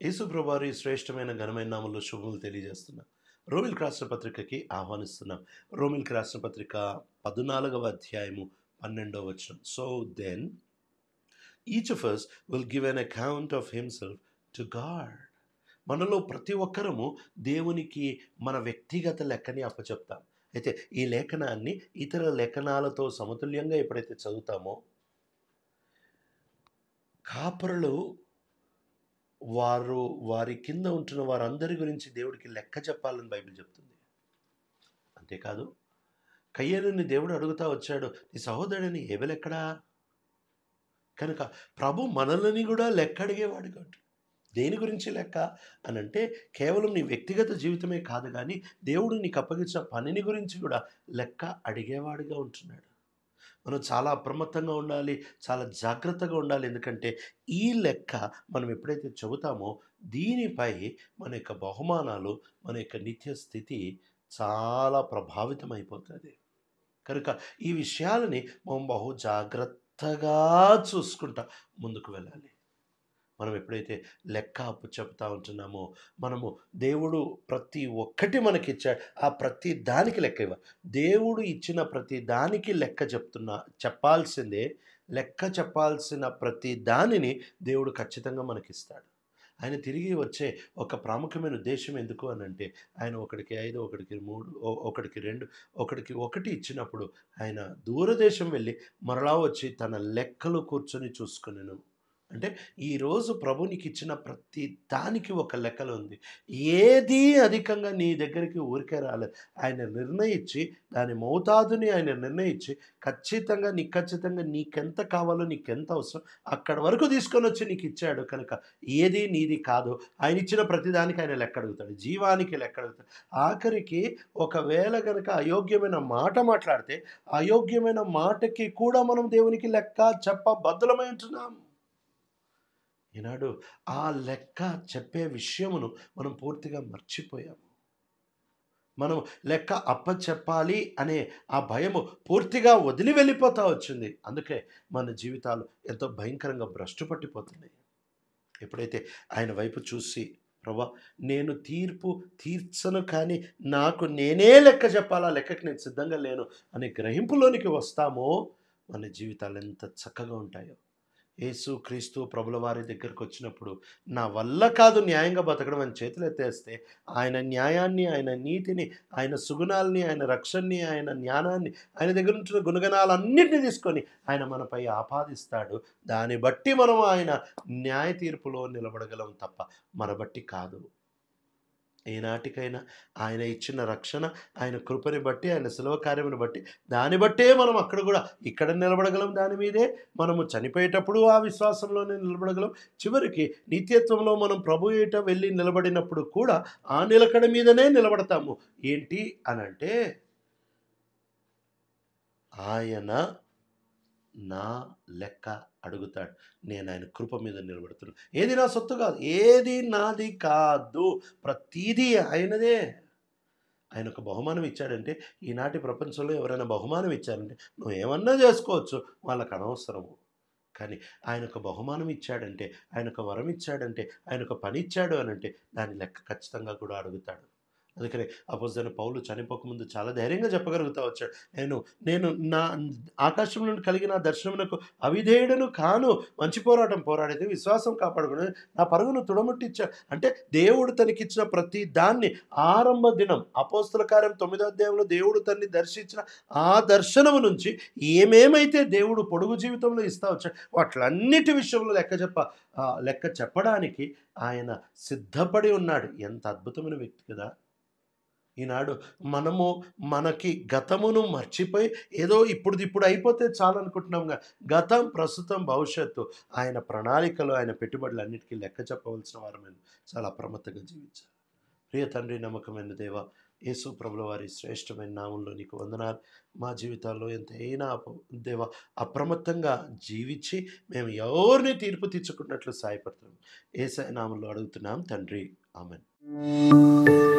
యేసు ప్రభువారి శ్రేష్టమైన ఘనమైన నామంలో శుభములు తెలియజేస్తున్నాం రోమిల్కి రాసిన పత్రికకి ఆహ్వానిస్తున్నాం రోమిల్కి రాసిన పత్రిక పద్నాలుగవ అధ్యాయము పన్నెండవ వచనం so then each of us will give an account of himself to God మనలో ప్రతి ఒక్కరము దేవునికి మన వ్యక్తిగత లెక్కని అప్పచెప్తాం అయితే ఈ లేఖనాన్ని ఇతర లేఖనాలతో సమతుల్యంగా ఎప్పుడైతే చదువుతామో కాపరులు వారు వారి కింద ఉంటున్న వారందరి గురించి దేవుడికి లెక్క చెప్పాలని బైబిల్ చెప్తుంది అంతేకాదు కయ్యనుని దేవుడు అడుగుతా వచ్చాడు నీ సహోదరుడిని ఏబెలెక్కడా కనుక ప్రభు మనల్ని కూడా లెక్క అడిగేవాడు కాదు దేని గురించి లెక్క అని అంటే కేవలం నీ వ్యక్తిగత జీవితమే కాదు కానీ దేవుడు నీకు అప్పగించిన పనిని గురించి కూడా లెక్క అడిగేవాడిగా ఉంటున్నాడు మనం చాలా అప్రమత్తంగా ఉండాలి చాలా జాగ్రత్తగా ఉండాలి ఎందుకంటే ఈ లెక్క మనం ఎప్పుడైతే చెబుతామో దీనిపై మన యొక్క బహుమానాలు మన యొక్క నిత్య స్థితి చాలా ప్రభావితం అయిపోతుంది కనుక ఈ విషయాలని మనం బహు జాగ్రత్తగా చూసుకుంటా ముందుకు వెళ్ళాలి మనం ఎప్పుడైతే లెక్క అప్పు చెప్తా ఉంటున్నామో మనము దేవుడు ప్రతి ఒక్కటి మనకిచ్చాడు ఆ ప్రతి దానికి లెక్క ఇవ్వాలి దేవుడు ఇచ్చిన ప్రతి దానికి లెక్క చెప్తున్నా చెప్పాల్సిందే లెక్క చెప్పాల్సిన ప్రతి దానిని దేవుడు ఖచ్చితంగా మనకిస్తాడు ఆయన తిరిగి వచ్చే ఒక ప్రాముఖ్యమైన ఉద్దేశం ఎందుకు అని అంటే ఆయన ఒకడికి ఐదు ఒకడికి మూడు ఓ- ఒకడికి రెండు ఒకడికి ఒకటి ఇచ్చినప్పుడు ఆయన దూరదేశం వెళ్ళి మరలా వచ్చి తన లెక్కలు కూర్చొని చూసుకునేను అంటే ఈరోజు ప్రభు నీకు ఇచ్చిన ప్రతి దానికి ఒక లెక్కలు ఉంది ఏది అధికంగా నీ దగ్గరికి ఊరికే రాలేదు ఆయన నిర్ణయించి దాని మౌతాదుని ఆయన నిర్ణయించి ఖచ్చితంగా నీకు ఖచ్చితంగా నీకెంత కావాలో నీకెంత అవసరం అక్కడ వరకు తీసుకొని వచ్చి నీకు ఇచ్చాడు కనుక ఏది నీది కాదు ఆయన ఇచ్చిన ప్రతిదానికి ఆయన లెక్క అడుగుతాడు జీవానికి లెక్క అడుగుతాడు ఆఖరికి ఒకవేళ కనుక అయోగ్యమైన మాట మాట్లాడితే అయోగ్యమైన మాటకి కూడా మనం దేవునికి లెక్క చెప్ప బద్దులమై ఉంటున్నాం ఈనాడు ఆ లెక్క చెప్పే విషయమును మనం పూర్తిగా మర్చిపోయాము మనం లెక్క అప్పచెప్పాలి అనే ఆ భయము పూర్తిగా వదిలి వెళ్ళిపోతా వచ్చింది అందుకే మన జీవితాలు ఎంతో భయంకరంగా భ్రష్టు పట్టిపోతున్నాయి ఎప్పుడైతే ఆయన వైపు చూసి ప్రభా నేను తీర్పు తీర్చను కానీ నాకు నేనే లెక్క చెప్పాలా లెక్కకి నేను సిద్ధంగా లేను అనే గ్రహింపులోనికి వస్తామో మన జీవితాలు ఎంత చక్కగా ఉంటాయో యేసు క్రీస్తు ప్రభుల వారి దగ్గరకు వచ్చినప్పుడు నా వల్ల కాదు న్యాయంగా బతకడం అని చేతులు ఎత్తేస్తే ఆయన న్యాయాన్ని ఆయన నీతిని ఆయన సుగుణాలని ఆయన రక్షణని ఆయన జ్ఞానాన్ని ఆయన దగ్గర ఉంటున్న గుణగణాలన్నింటినీ తీసుకొని ఆయన మనపై ఆపాదిస్తాడు దాన్ని బట్టి మనం ఆయన న్యాయ తీర్పులో నిలబడగలం తప్ప మన బట్టి కాదు ఏనాటికైనా ఆయన ఇచ్చిన రక్షణ ఆయన కృపని బట్టి ఆయన సులభ కార్యముని బట్టి దాన్ని బట్టే మనం అక్కడ కూడా ఇక్కడ నిలబడగలం దాని మీదే మనము చనిపోయేటప్పుడు ఆ విశ్వాసంలోనే నిలబడగలం చివరికి నిత్యత్వంలో మనం ప్రభు ఏట వెళ్ళి నిలబడినప్పుడు కూడా ఆ నిలకడ మీదనే నిలబడతాము ఏంటి అని అంటే ఆయన నా లెక్క అడుగుతాడు నేను ఆయన కృప మీద నిలబడుతున్నాను ఏది నా సొత్తు కాదు ఏది నాది కాదు ప్రతీదీ ఆయనదే ఆయన ఒక బహుమానం ఇచ్చాడంటే ఈనాటి ప్రపంచంలో ఎవరైనా బహుమానం ఇచ్చారంటే నువ్వు ఏమన్నా చేసుకోవచ్చు వాళ్ళకి అనవసరము కానీ ఆయన ఒక బహుమానం ఇచ్చాడంటే ఆయన ఒక వరం ఇచ్చాడంటే ఆయన ఒక పని ఇచ్చాడు అని అంటే దాని లెక్క ఖచ్చితంగా కూడా అడుగుతాడు అందుకనే అపోజిన పౌలు చనిపోకముందు చాలా ధైర్యంగా చెప్పగలుగుతా వచ్చాడు నేను నేను నా ఆకాశం నుండి కలిగిన దర్శనమునకు అవిధేయుడను కాను మంచి పోరాటం పోరాడేది విశ్వాసం కాపాడుకుని నా పరుగును తుడముట్టిచ్చా అంటే దేవుడు తనకిచ్చిన ప్రతి దాన్ని ఆరంభ దినం అపోస్తుల కార్యం తొమ్మిదో అధ్యాయంలో దేవుడు తన్ని దర్శించిన ఆ దర్శనము నుంచి ఏమేమైతే దేవుడు పొడుగు జీవితంలో ఇస్తా వచ్చాడు వాటిలన్నిటి విషయంలో లెక్క చెప్ప ఆ, లెక్క చెప్పడానికి ఆయన సిద్ధపడి ఉన్నాడు ఎంత అద్భుతమైన వ్యక్తి కదా ఈనాడు మనము మనకి గతమును మర్చిపోయి ఏదో ఇప్పుడు ఇప్పుడు అయిపోతే చాలు అనుకుంటున్నాం గా గతం ప్రస్తుతం భవిష్యత్తు ఆయన ప్రణాళికలు ఆయన పెట్టుబడులు అన్నిటికీ లెక్క చెప్పవలసిన వారమైన చాలా అప్రమత్తంగా జీవించాలి ప్రియ తండ్రి నమ్మకమైన దేవ యేసు ప్రభుల వారి శ్రేష్టమైన నామంలో నీకు వందనాలు మా జీవితాల్లో ఎంతైనా అప- దేవ అప్రమత్తంగా జీవించి మేము ఎవరిని తీర్పు తీర్చుకున్నట్లు సాయపడుతున్నాం ఏసై నామంలో అడుగుతున్నాం తండ్రి ఆమెన్